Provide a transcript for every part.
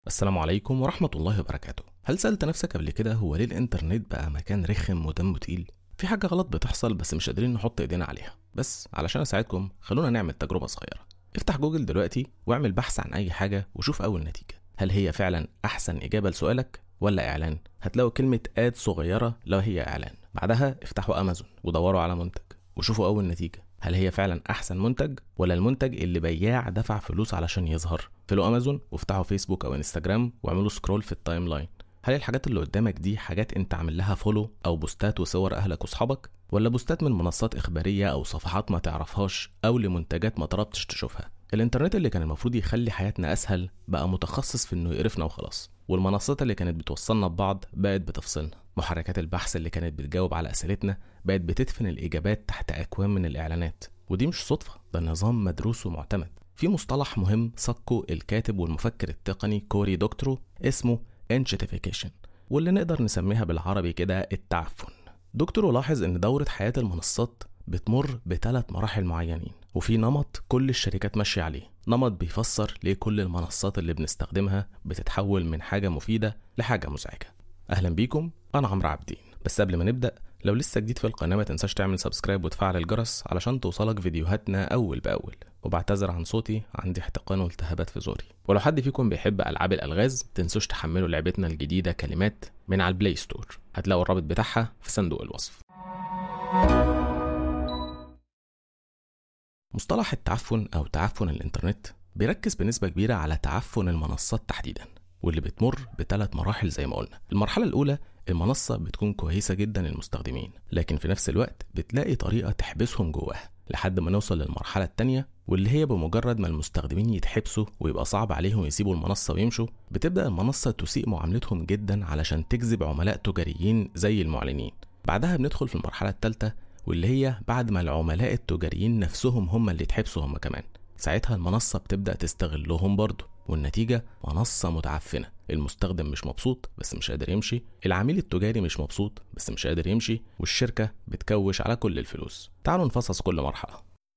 السلام عليكم ورحمة الله وبركاته هل سألت نفسك قبل كده هو ليه الإنترنت بقى مكان رخم ودمه تقيل؟ في حاجة غلط بتحصل بس مش قادرين نحط إيدينا عليها بس علشان أساعدكم خلونا نعمل تجربة صغيرة افتح جوجل دلوقتي واعمل بحث عن أي حاجة وشوف أول نتيجة هل هي فعلا أحسن إجابة لسؤالك ولا إعلان؟ هتلاقوا كلمة آد صغيرة لو هي إعلان بعدها افتحوا أمازون ودوروا على منتج وشوفوا أول نتيجة هل هي فعلا احسن منتج ولا المنتج اللي بياع دفع فلوس علشان يظهر فلو امازون وافتحوا فيسبوك او انستجرام واعملوا سكرول في التايم لاين هل الحاجات اللي قدامك دي حاجات انت عامل لها فولو او بوستات وصور اهلك واصحابك ولا بوستات من منصات اخباريه او صفحات ما تعرفهاش او لمنتجات ما طلبتش تشوفها الانترنت اللي كان المفروض يخلي حياتنا اسهل بقى متخصص في انه يقرفنا وخلاص والمنصات اللي كانت بتوصلنا ببعض بقت بتفصلنا محركات البحث اللي كانت بتجاوب على اسئلتنا بقت بتدفن الاجابات تحت اكوام من الاعلانات ودي مش صدفة ده نظام مدروس ومعتمد في مصطلح مهم صكه الكاتب والمفكر التقني كوري دوكترو اسمه انشيتيفيكيشن واللي نقدر نسميها بالعربي كده التعفن دكتور لاحظ ان دورة حياة المنصات بتمر بثلاث مراحل معينين وفي نمط كل الشركات ماشية عليه نمط بيفسر ليه كل المنصات اللي بنستخدمها بتتحول من حاجة مفيدة لحاجة مزعجة أهلا بيكم أنا عمرو عابدين بس قبل ما نبدأ لو لسه جديد في القناة ما تنساش تعمل سبسكرايب وتفعل الجرس علشان توصلك فيديوهاتنا أول بأول وبعتذر عن صوتي عندي احتقان والتهابات في زوري ولو حد فيكم بيحب ألعاب الألغاز تنسوش تحملوا لعبتنا الجديدة كلمات من على البلاي ستور هتلاقوا الرابط بتاعها في صندوق الوصف مصطلح التعفن أو تعفن الإنترنت بيركز بنسبة كبيرة على تعفن المنصات تحديدا واللي بتمر بثلاث مراحل زي ما قلنا المرحلة الأولى المنصة بتكون كويسة جدا للمستخدمين لكن في نفس الوقت بتلاقي طريقة تحبسهم جواها لحد ما نوصل للمرحلة التانية واللي هي بمجرد ما المستخدمين يتحبسوا ويبقى صعب عليهم يسيبوا المنصة ويمشوا بتبدأ المنصة تسيء معاملتهم جدا علشان تجذب عملاء تجاريين زي المعلنين بعدها بندخل في المرحلة التالتة واللي هي بعد ما العملاء التجاريين نفسهم هم اللي اتحبسوا هم كمان ساعتها المنصة بتبدأ تستغلهم برضه والنتيجة منصة متعفنة المستخدم مش مبسوط بس مش قادر يمشي العميل التجاري مش مبسوط بس مش قادر يمشي والشركة بتكوش على كل الفلوس تعالوا نفصص كل مرحلة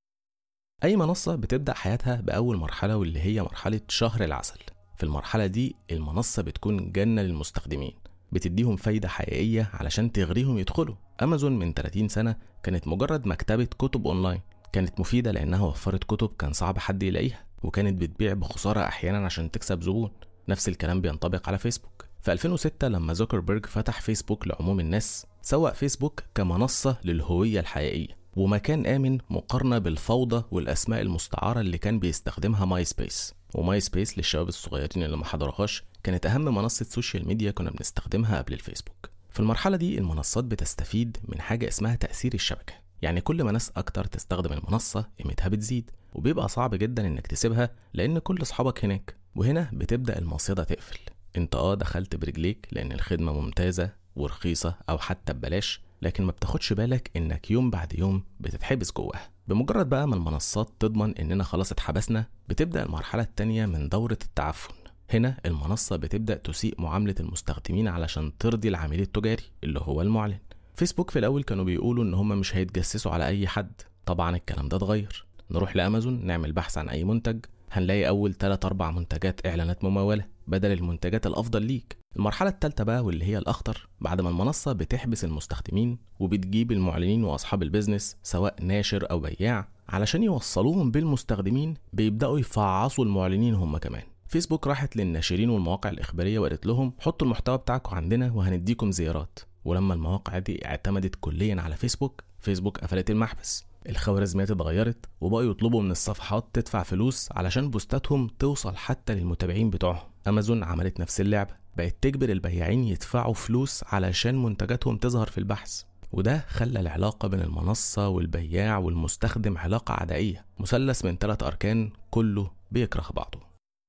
أي منصة بتبدأ حياتها بأول مرحلة واللي هي مرحلة شهر العسل في المرحلة دي المنصة بتكون جنة للمستخدمين بتديهم فايدة حقيقية علشان تغريهم يدخلوا أمازون من 30 سنة كانت مجرد مكتبة كتب أونلاين كانت مفيدة لأنها وفرت كتب كان صعب حد يلاقيها وكانت بتبيع بخسارة أحيانا عشان تكسب زبون نفس الكلام بينطبق على فيسبوك في 2006 لما زوكربيرج فتح فيسبوك لعموم الناس سوق فيسبوك كمنصة للهوية الحقيقية ومكان آمن مقارنة بالفوضى والأسماء المستعارة اللي كان بيستخدمها ماي سبيس وماي سبيس للشباب الصغيرين اللي ما حضرهاش كانت أهم منصة سوشيال ميديا كنا بنستخدمها قبل الفيسبوك في المرحلة دي المنصات بتستفيد من حاجة اسمها تأثير الشبكة يعني كل ما ناس أكتر تستخدم المنصة قيمتها بتزيد وبيبقى صعب جدا إنك تسيبها لأن كل أصحابك هناك وهنا بتبدأ المصيدة تقفل انت اه دخلت برجليك لأن الخدمة ممتازة ورخيصة أو حتى ببلاش لكن ما بتاخدش بالك إنك يوم بعد يوم بتتحبس جواها بمجرد بقى ما المنصات تضمن إننا خلاص اتحبسنا بتبدأ المرحلة التانية من دورة التعفن هنا المنصة بتبدأ تسيء معاملة المستخدمين علشان ترضي العميل التجاري اللي هو المعلن فيسبوك في الأول كانوا بيقولوا إن هم مش هيتجسسوا على أي حد طبعا الكلام ده اتغير نروح لأمازون نعمل بحث عن أي منتج هنلاقي أول 3 أربع منتجات إعلانات ممولة بدل المنتجات الأفضل ليك المرحلة التالتة بقى واللي هي الأخطر بعد ما المنصة بتحبس المستخدمين وبتجيب المعلنين وأصحاب البيزنس سواء ناشر أو بياع علشان يوصلوهم بالمستخدمين بيبدأوا يفعصوا المعلنين هم كمان فيسبوك راحت للناشرين والمواقع الإخبارية وقالت لهم حطوا المحتوى بتاعكم عندنا وهنديكم زيارات ولما المواقع دي اعتمدت كليا على فيسبوك فيسبوك قفلت المحبس الخوارزميات اتغيرت وبقوا يطلبوا من الصفحات تدفع فلوس علشان بوستاتهم توصل حتى للمتابعين بتوعهم امازون عملت نفس اللعبه بقت تجبر البياعين يدفعوا فلوس علشان منتجاتهم تظهر في البحث وده خلى العلاقة بين المنصة والبياع والمستخدم علاقة عدائية مثلث من ثلاث أركان كله بيكره بعضه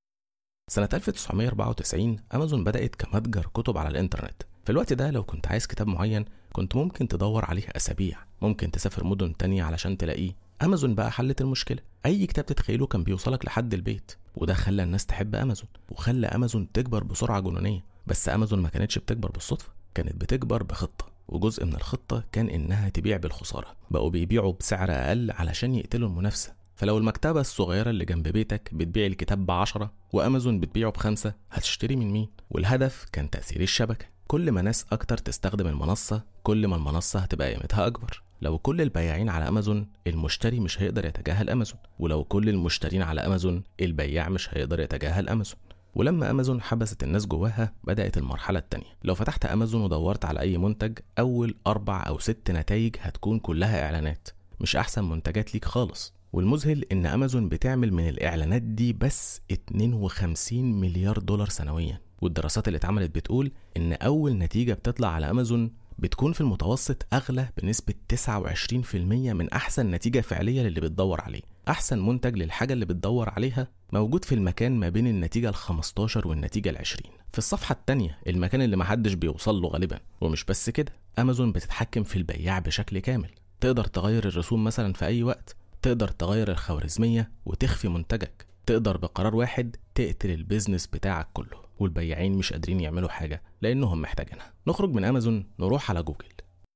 سنة 1994 أمازون بدأت كمتجر كتب على الإنترنت في الوقت ده لو كنت عايز كتاب معين كنت ممكن تدور عليه أسابيع ممكن تسافر مدن تانية علشان تلاقيه أمازون بقى حلت المشكلة أي كتاب تتخيله كان بيوصلك لحد البيت وده خلى الناس تحب أمازون وخلى أمازون تكبر بسرعة جنونية بس أمازون ما كانتش بتكبر بالصدفة كانت بتكبر بخطة وجزء من الخطة كان إنها تبيع بالخسارة بقوا بيبيعوا بسعر أقل علشان يقتلوا المنافسة فلو المكتبة الصغيرة اللي جنب بيتك بتبيع الكتاب بعشرة وأمازون بتبيعه بخمسة هتشتري من مين؟ والهدف كان تأثير الشبكة كل ما ناس أكتر تستخدم المنصة كل ما المنصة هتبقى قيمتها أكبر لو كل البياعين على أمازون المشتري مش هيقدر يتجاهل أمازون ولو كل المشترين على أمازون البياع مش هيقدر يتجاهل أمازون ولما امازون حبست الناس جواها بدات المرحله التانية لو فتحت امازون ودورت على اي منتج اول اربع او ست نتائج هتكون كلها اعلانات مش احسن منتجات ليك خالص والمذهل ان امازون بتعمل من الاعلانات دي بس 52 مليار دولار سنويا والدراسات اللي اتعملت بتقول ان اول نتيجه بتطلع على امازون بتكون في المتوسط اغلى بنسبه 29% من احسن نتيجه فعليه للي بتدور عليه احسن منتج للحاجه اللي بتدور عليها موجود في المكان ما بين النتيجه ال 15 والنتيجه ال 20 في الصفحه الثانيه المكان اللي محدش بيوصل له غالبا ومش بس كده امازون بتتحكم في البياع بشكل كامل تقدر تغير الرسوم مثلا في اي وقت تقدر تغير الخوارزميه وتخفي منتجك تقدر بقرار واحد تقتل البيزنس بتاعك كله والبياعين مش قادرين يعملوا حاجة لأنهم محتاجينها نخرج من أمازون نروح على جوجل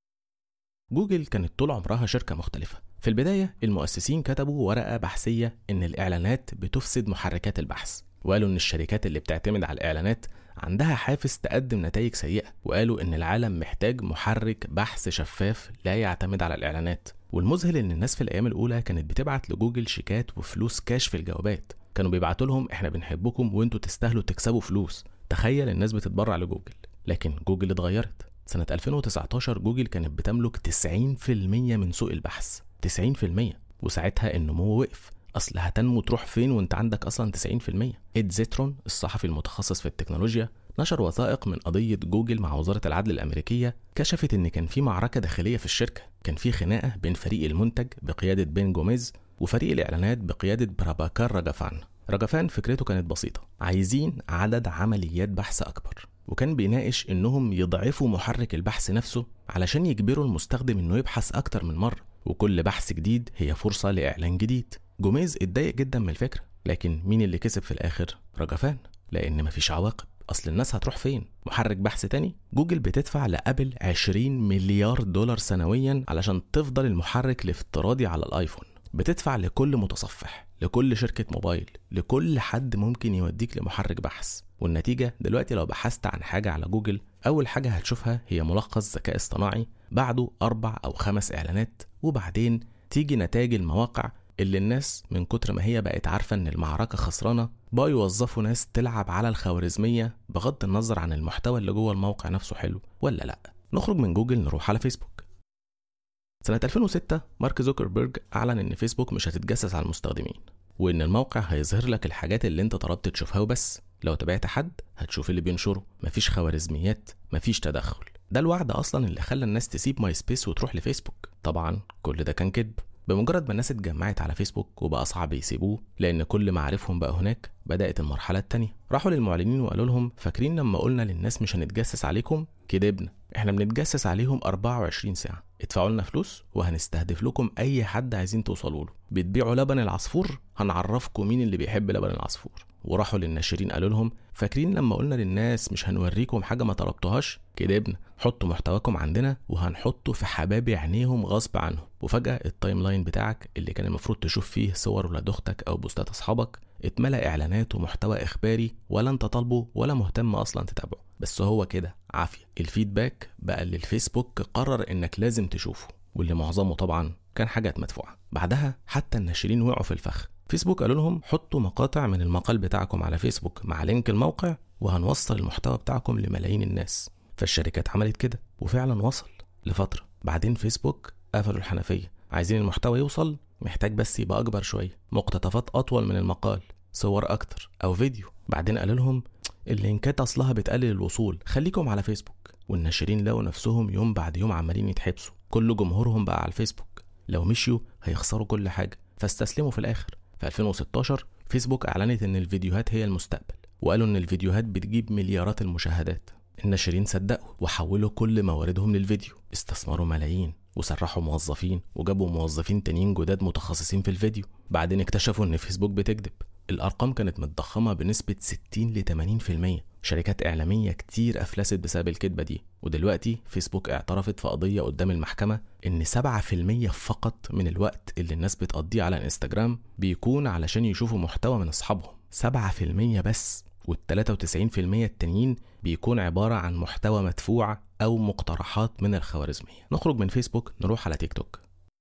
جوجل كانت طول عمرها شركة مختلفة في البداية المؤسسين كتبوا ورقة بحثية إن الإعلانات بتفسد محركات البحث وقالوا إن الشركات اللي بتعتمد على الإعلانات عندها حافز تقدم نتائج سيئة وقالوا إن العالم محتاج محرك بحث شفاف لا يعتمد على الإعلانات والمذهل إن الناس في الأيام الأولى كانت بتبعت لجوجل شيكات وفلوس كاش في الجوابات كانوا بيبعتوا لهم احنا بنحبكم وانتوا تستاهلوا تكسبوا فلوس تخيل الناس بتتبرع لجوجل لكن جوجل اتغيرت سنة 2019 جوجل كانت بتملك 90% من سوق البحث 90% وساعتها النمو وقف اصل هتنمو تروح فين وانت عندك اصلا 90% اد زيترون الصحفي المتخصص في التكنولوجيا نشر وثائق من قضية جوجل مع وزارة العدل الأمريكية كشفت إن كان في معركة داخلية في الشركة كان في خناقة بين فريق المنتج بقيادة بين جوميز وفريق الإعلانات بقيادة براباكار راجافان راجافان فكرته كانت بسيطة عايزين عدد عمليات بحث أكبر وكان بيناقش إنهم يضعفوا محرك البحث نفسه علشان يجبروا المستخدم إنه يبحث أكتر من مرة وكل بحث جديد هي فرصة لإعلان جديد جوميز اتضايق جدا من الفكرة لكن مين اللي كسب في الآخر؟ راجافان لأن مفيش عواقب أصل الناس هتروح فين؟ محرك بحث تاني؟ جوجل بتدفع لأبل 20 مليار دولار سنويا علشان تفضل المحرك الافتراضي على الآيفون بتدفع لكل متصفح لكل شركة موبايل لكل حد ممكن يوديك لمحرك بحث والنتيجة دلوقتي لو بحثت عن حاجة على جوجل أول حاجة هتشوفها هي ملخص ذكاء اصطناعي بعده أربع أو خمس إعلانات وبعدين تيجي نتائج المواقع اللي الناس من كتر ما هي بقت عارفة إن المعركة خسرانة بقوا يوظفوا ناس تلعب على الخوارزمية بغض النظر عن المحتوى اللي جوه الموقع نفسه حلو ولا لأ نخرج من جوجل نروح على فيسبوك سنة 2006 مارك زوكربيرج أعلن إن فيسبوك مش هتتجسس على المستخدمين وإن الموقع هيظهر لك الحاجات اللي أنت طلبت تشوفها وبس لو تابعت حد هتشوف اللي بينشره مفيش خوارزميات مفيش تدخل ده الوعد أصلا اللي خلى الناس تسيب ماي سبيس وتروح لفيسبوك طبعا كل ده كان كذب بمجرد ما الناس اتجمعت على فيسبوك وبقى صعب يسيبوه لان كل معارفهم بقى هناك بدات المرحله التانية راحوا للمعلنين وقالوا لهم فاكرين لما قلنا للناس مش هنتجسس عليكم كدبنا احنا بنتجسس عليهم 24 ساعه ادفعوا لنا فلوس وهنستهدف لكم اي حد عايزين توصلوا له بتبيعوا لبن العصفور هنعرفكم مين اللي بيحب لبن العصفور وراحوا للناشرين قالوا لهم فاكرين لما قلنا للناس مش هنوريكم حاجه ما طلبتوهاش كدبنا حطوا محتواكم عندنا وهنحطه في حباب عينيهم غصب عنهم وفجاه التايم لاين بتاعك اللي كان المفروض تشوف فيه صور ولاد اختك او بوستات اصحابك اتملى اعلانات ومحتوى اخباري ولا انت طالبه ولا مهتم اصلا تتابعه بس هو كده عافيه الفيدباك بقى اللي الفيسبوك قرر انك لازم تشوفه واللي معظمه طبعا كان حاجات مدفوعه بعدها حتى الناشرين وقعوا في الفخ فيسبوك قالوا لهم حطوا مقاطع من المقال بتاعكم على فيسبوك مع لينك الموقع وهنوصل المحتوى بتاعكم لملايين الناس فالشركات عملت كده وفعلا وصل لفترة بعدين فيسبوك قفلوا الحنفية عايزين المحتوى يوصل محتاج بس يبقى أكبر شوية مقتطفات أطول من المقال صور أكتر أو فيديو بعدين قالوا لهم اللينكات أصلها بتقلل الوصول خليكم على فيسبوك والناشرين لقوا نفسهم يوم بعد يوم عمالين يتحبسوا كل جمهورهم بقى على الفيسبوك لو مشيوا هيخسروا كل حاجة فاستسلموا في الآخر في 2016 فيسبوك أعلنت إن الفيديوهات هي المستقبل وقالوا إن الفيديوهات بتجيب مليارات المشاهدات الناشرين صدقوا وحولوا كل مواردهم للفيديو استثمروا ملايين وسرحوا موظفين وجابوا موظفين تانيين جداد متخصصين في الفيديو بعدين اكتشفوا ان فيسبوك بتكذب الارقام كانت متضخمه بنسبه 60 ل 80% شركات إعلامية كتير أفلست بسبب الكذبة دي ودلوقتي فيسبوك اعترفت في قضية قدام المحكمة إن 7% فقط من الوقت اللي الناس بتقضيه على الانستجرام بيكون علشان يشوفوا محتوى من أصحابهم 7% بس وال 93% التانيين بيكون عبارة عن محتوى مدفوع أو مقترحات من الخوارزمية نخرج من فيسبوك نروح على تيك توك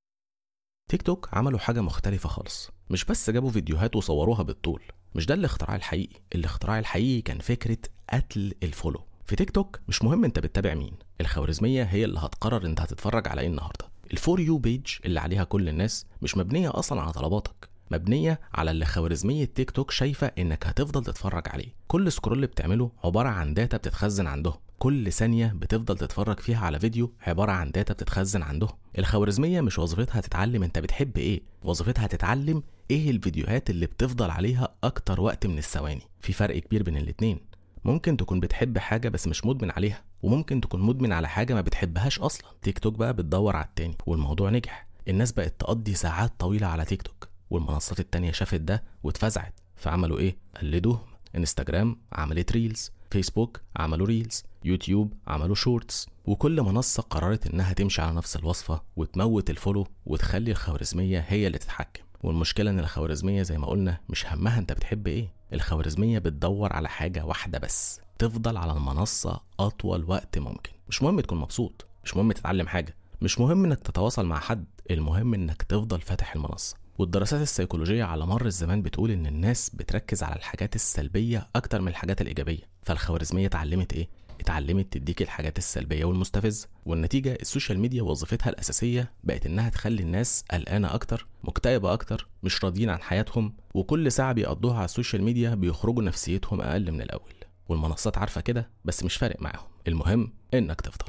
تيك توك عملوا حاجة مختلفة خالص مش بس جابوا فيديوهات وصوروها بالطول مش ده الاختراع الحقيقي الاختراع الحقيقي كان فكرة قتل الفولو في تيك توك مش مهم انت بتتابع مين الخوارزمية هي اللي هتقرر انت هتتفرج على ايه النهاردة الفور يو بيج اللي عليها كل الناس مش مبنية اصلا على طلباتك مبنية على اللي خوارزمية تيك توك شايفة انك هتفضل تتفرج عليه كل سكرول بتعمله عبارة عن داتا بتتخزن عندهم كل ثانية بتفضل تتفرج فيها على فيديو عبارة عن داتا بتتخزن عندهم الخوارزمية مش وظيفتها تتعلم انت بتحب ايه وظيفتها تتعلم ايه الفيديوهات اللي بتفضل عليها اكتر وقت من الثواني في فرق كبير بين الاتنين ممكن تكون بتحب حاجة بس مش مدمن عليها وممكن تكون مدمن على حاجة ما بتحبهاش أصلا تيك توك بقى بتدور على التاني والموضوع نجح الناس بقت تقضي ساعات طويلة على تيك توك والمنصات التانية شافت ده واتفزعت فعملوا ايه؟ قلدوهم انستجرام عملت ريلز فيسبوك عملوا ريلز يوتيوب عملوا شورتس وكل منصة قررت انها تمشي على نفس الوصفة وتموت الفولو وتخلي الخوارزمية هي اللي تتحكم والمشكلة ان الخوارزمية زي ما قلنا مش همها انت بتحب ايه الخوارزمية بتدور على حاجة واحدة بس تفضل على المنصة أطول وقت ممكن مش مهم تكون مبسوط مش مهم تتعلم حاجة مش مهم انك تتواصل مع حد المهم انك تفضل فاتح المنصة والدراسات السيكولوجية على مر الزمان بتقول إن الناس بتركز على الحاجات السلبية أكتر من الحاجات الإيجابية فالخوارزمية اتعلمت إيه؟ اتعلمت تديك الحاجات السلبية والمستفزة والنتيجة السوشيال ميديا وظيفتها الأساسية بقت إنها تخلي الناس قلقانة أكتر مكتئبة أكتر مش راضيين عن حياتهم وكل ساعة بيقضوها على السوشيال ميديا بيخرجوا نفسيتهم أقل من الأول والمنصات عارفة كده بس مش فارق معاهم المهم إنك تفضل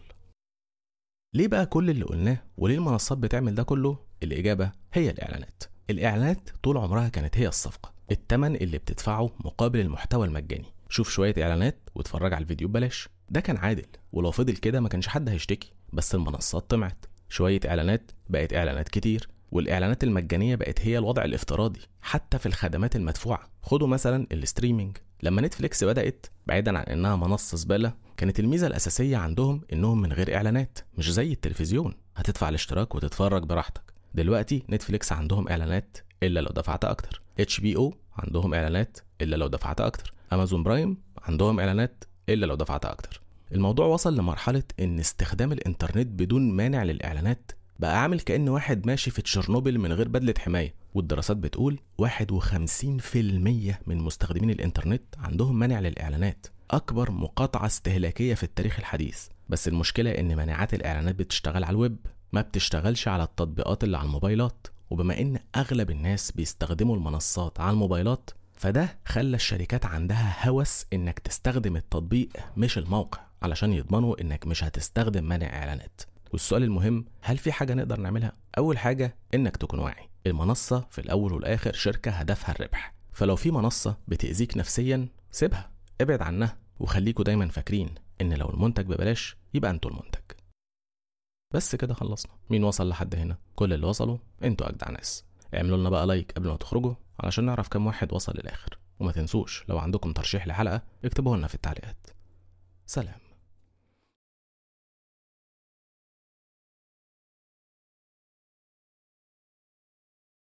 ليه بقى كل اللي قلناه وليه المنصات بتعمل ده كله الإجابة هي الإعلانات الإعلانات طول عمرها كانت هي الصفقة التمن اللي بتدفعه مقابل المحتوى المجاني شوف شوية إعلانات واتفرج على الفيديو ببلاش ده كان عادل ولو فضل كده ما كانش حد هيشتكي بس المنصات طمعت شوية إعلانات بقت إعلانات كتير والإعلانات المجانية بقت هي الوضع الافتراضي حتى في الخدمات المدفوعة خدوا مثلا الستريمينج لما نتفليكس بدأت بعيدا عن إنها منصة زبالة كانت الميزة الأساسية عندهم إنهم من غير إعلانات مش زي التلفزيون هتدفع الاشتراك وتتفرج براحتك دلوقتي نتفليكس عندهم إعلانات إلا لو دفعت أكتر اتش بي او عندهم إعلانات إلا لو دفعت أكتر أمازون برايم عندهم إعلانات إلا لو دفعت أكتر الموضوع وصل لمرحلة إن استخدام الإنترنت بدون مانع للإعلانات بقى عامل كأن واحد ماشي في تشيرنوبل من غير بدلة حماية والدراسات بتقول 51% من مستخدمين الإنترنت عندهم مانع للإعلانات أكبر مقاطعة استهلاكية في التاريخ الحديث بس المشكلة إن مناعات الإعلانات بتشتغل على الويب ما بتشتغلش على التطبيقات اللي على الموبايلات وبما إن أغلب الناس بيستخدموا المنصات على الموبايلات فده خلى الشركات عندها هوس إنك تستخدم التطبيق مش الموقع علشان يضمنوا إنك مش هتستخدم مانع إعلانات والسؤال المهم هل في حاجة نقدر نعملها؟ أول حاجة إنك تكون واعي المنصة في الأول والآخر شركة هدفها الربح فلو في منصة بتأذيك نفسيا سيبها ابعد عنها وخليكوا دايما فاكرين إن لو المنتج ببلاش يبقى انتوا المنتج بس كده خلصنا مين وصل لحد هنا كل اللي وصلوا انتوا أجدع ناس اعملوا لنا بقى لايك قبل ما تخرجوا علشان نعرف كم واحد وصل للآخر وما تنسوش لو عندكم ترشيح لحلقة اكتبوه لنا في التعليقات سلام